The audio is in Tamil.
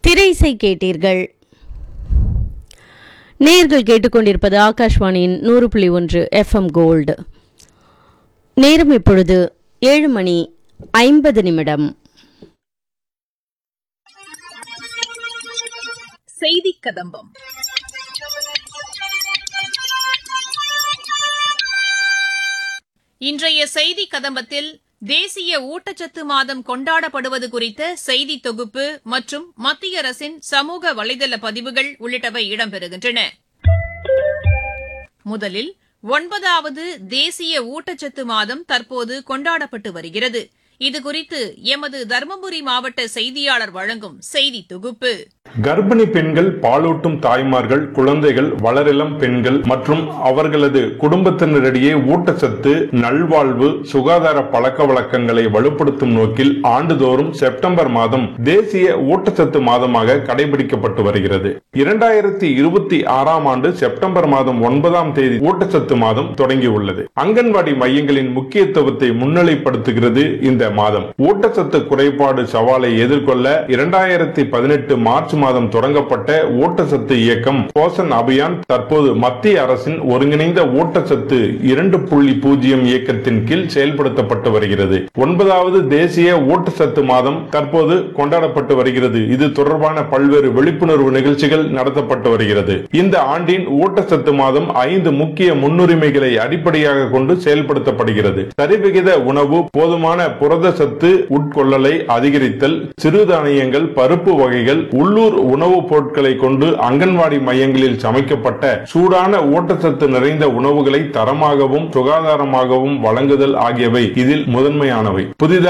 திரைசை கேட்டீர்கள் நேர்கள் கேட்டுக்கொண்டிருப்பது ஆகாஷ்வாணியின் நூறு புள்ளி ஒன்று எஃப்எம் கோல்டு நேரம் இப்பொழுது ஏழு மணி ஐம்பது நிமிடம் செய்தி கதம்பம் இன்றைய செய்தி கதம்பத்தில் தேசிய ஊட்டச்சத்து மாதம் கொண்டாடப்படுவது குறித்த செய்தி தொகுப்பு மற்றும் மத்திய அரசின் சமூக வலைதள பதிவுகள் உள்ளிட்டவை இடம்பெறுகின்றன முதலில் ஒன்பதாவது தேசிய ஊட்டச்சத்து மாதம் தற்போது கொண்டாடப்பட்டு வருகிறது இதுகுறித்து எமது தருமபுரி மாவட்ட செய்தியாளர் வழங்கும் செய்தி தொகுப்பு கர்ப்பிணி பெண்கள் பாலூட்டும் தாய்மார்கள் குழந்தைகள் வளரிளம் பெண்கள் மற்றும் அவர்களது குடும்பத்தினரிடையே ஊட்டச்சத்து நல்வாழ்வு சுகாதார பழக்க வழக்கங்களை வலுப்படுத்தும் நோக்கில் ஆண்டுதோறும் செப்டம்பர் மாதம் தேசிய ஊட்டச்சத்து மாதமாக கடைபிடிக்கப்பட்டு வருகிறது இரண்டாயிரத்தி இருபத்தி ஆறாம் ஆண்டு செப்டம்பர் மாதம் ஒன்பதாம் தேதி ஊட்டச்சத்து மாதம் தொடங்கியுள்ளது அங்கன்வாடி மையங்களின் முக்கியத்துவத்தை முன்னிலைப்படுத்துகிறது இந்த மாதம் ஊட்டச்சத்து குறைபாடு சவாலை எதிர்கொள்ள இரண்டாயிரத்தி பதினெட்டு மார்ச் மாதம் தொடங்கப்பட்ட ஊட்டச்சத்து இயக்கம் போஷன் அபியான் தற்போது மத்திய அரசின் ஒருங்கிணைந்த ஊட்டச்சத்து இரண்டு புள்ளி பூஜ்ஜியம் இயக்கத்தின் கீழ் செயல்படுத்தப்பட்டு வருகிறது ஒன்பதாவது தேசிய ஊட்டச்சத்து மாதம் தற்போது கொண்டாடப்பட்டு வருகிறது இது தொடர்பான பல்வேறு விழிப்புணர்வு நிகழ்ச்சிகள் நடத்தப்பட்டு வருகிறது இந்த ஆண்டின் ஊட்டச்சத்து மாதம் ஐந்து முக்கிய முன்னுரிமைகளை அடிப்படையாக கொண்டு செயல்படுத்தப்படுகிறது சரிவிகித உணவு போதுமான புரத சத்து உட்கொள்ளலை அதிகரித்தல் சிறுதானியங்கள் பருப்பு வகைகள் உள்ளூர் உணவுப் பொருட்களை கொண்டு அங்கன்வாடி மையங்களில் சமைக்கப்பட்ட சூடான ஊட்டச்சத்து நிறைந்த உணவுகளை தரமாகவும் சுகாதாரமாகவும் வழங்குதல் ஆகியவை இதில் முதன்மையானவை புதிதாக